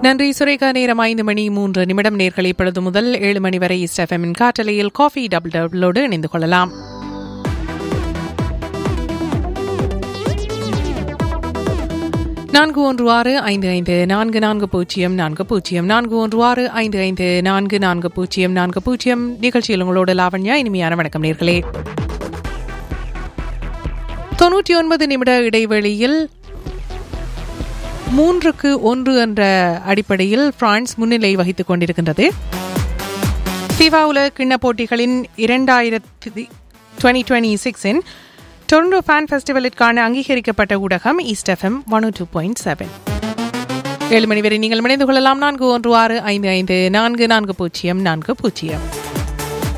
நன்றி சுரேகா நேரம் ஐந்து மணி மூன்று நிமிடம் நேர்களை இப்பொழுது முதல் ஏழு மணி வரை ஸ்டெஃபமின் காற்றலையில் காஃபி டபுள் டபுளோடு இணைந்து கொள்ளலாம் நான்கு ஒன்று ஆறு ஐந்து ஐந்து நான்கு நான்கு பூஜ்ஜியம் நான்கு பூஜ்ஜியம் நான்கு ஒன்று ஆறு ஐந்து ஐந்து நான்கு நான்கு பூஜ்ஜியம் நான்கு பூஜ்ஜியம் நிகழ்ச்சியில் உங்களோடு லாவண்யா இனிமையான வணக்கம் நேர்களே தொன்னூற்றி ஒன்பது நிமிட இடைவெளியில் மூன்றுக்கு ஒன்று என்ற அடிப்படையில் பிரான்ஸ் முன்னிலை வகித்துக் கொண்டிருக்கின்றது ஃபிஃபா உலக கிண்ண போட்டிகளின் இரண்டாயிரத்தி டுவெண்ட்டி டுவெண்ட்டி சிக்ஸின் டொரண்டோ ஃபேன் ஃபெஸ்டிவலுக்கான அங்கீகரிக்கப்பட்ட ஊடகம் east FM one two point seven ஏழு மணி வரை நீங்கள் இணைந்து கொள்ளலாம் நான்கு ஒன்று ஆறு ஐந்து ஐந்து நான்கு நான்கு பூஜ்ஜியம் நான்கு பூஜ்ஜியம்